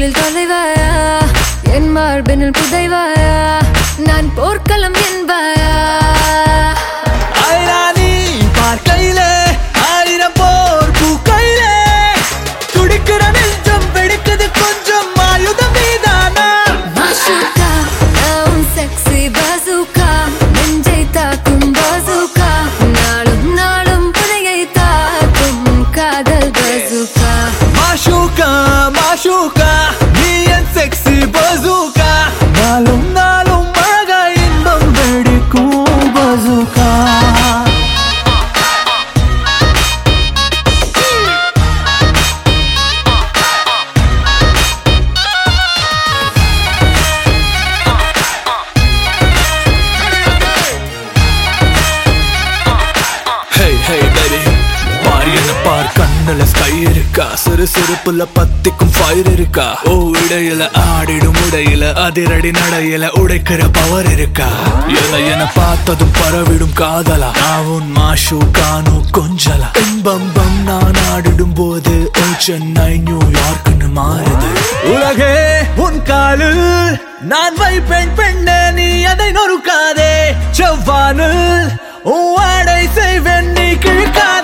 எதிரில் தொலைவாயா என் மார்பினில் புதைவாயா நான் போர்க்களம் என்பாயா ஐராணி பார்க்கையிலே ஆயிரம் போர் பூக்கையிலே துடிக்கிற நெஞ்சம் வெடிக்குது கொஞ்சம் ஆயுதம் மீதானா Mashuka, நான் sexy bazooka நெஞ்சை தாக்கும் bazooka நாளும் நாளும் புதையை தாக்கும் காதல் bazooka மாஷூக்கா மாஷூக்கா நீ என் செக்ஸி பசூக்கா நாளும் நாளும் அழகா இன்பம் வெடிக்கும் பசூக்கா Hey, hey, baby. பார் என்ன பார் கண்ணுல ஸ்கை இருக்கா சிறு சிறுப்புல பத்திக்கும் ஃபயர் இருக்கா ஓ இடையில ஆடிடும் உடையில அதிரடி நடையில உடைக்கிற பவர் இருக்கா என என பார்த்ததும் பரவிடும் காதலா நான் உன் மாஷு கானு கொஞ்சலா இன்பம் பம் நான் ஆடிடும் போது ஓ சென்னை நியூயார்க்னு மாறுது உலகே உன் காலில் நான் வைப்பேன் பெண்ணே நீ அதை நொறுக்காதே செவ்வானில் உன் ஆடை செய்வேன் நீ கிழக்கா